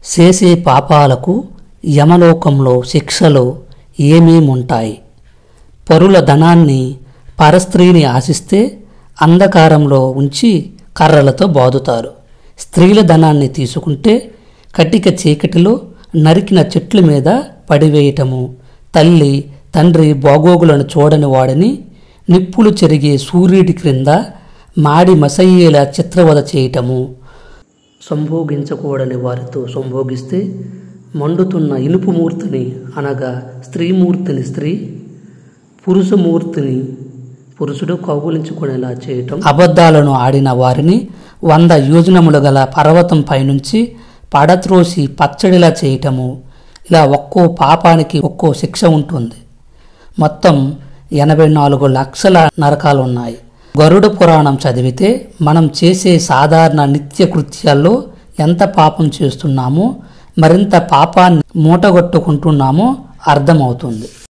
చేసే పాపాలకు యమలోకంలో శిక్షలు ఏమేముంటాయి పరుల ధనాన్ని పరస్త్రీని ఆశిస్తే అంధకారంలో ఉంచి కర్రలతో బాదుతారు స్త్రీల ధనాన్ని తీసుకుంటే కటిక చీకటిలో నరికిన చెట్ల మీద పడివేయటము తల్లి తండ్రి బాగోగులను చూడని వాడిని నిప్పులు చెరిగే సూర్యుడి క్రింద మాడి మసయ్యేలా చిత్రవద చేయటము సంభోగించకూడని వారితో సంభోగిస్తే మండుతున్న ఇనుపు మూర్తిని అనగా స్త్రీమూర్తిని స్త్రీ పురుషమూర్తిని పురుషుడు కౌగులించుకునేలా చేయటం అబద్ధాలను ఆడిన వారిని వంద యోజనములు గల పర్వతం పైనుంచి పడత్రోసి పచ్చడిలా చేయటము ఇలా ఒక్కో పాపానికి ఒక్కో శిక్ష ఉంటుంది మొత్తం ఎనభై నాలుగు లక్షల నరకాలు ఉన్నాయి గరుడ పురాణం చదివితే మనం చేసే సాధారణ నిత్య కృత్యాల్లో ఎంత పాపం చేస్తున్నామో మరింత పాపాన్ని మూటగొట్టుకుంటున్నామో అర్థమవుతుంది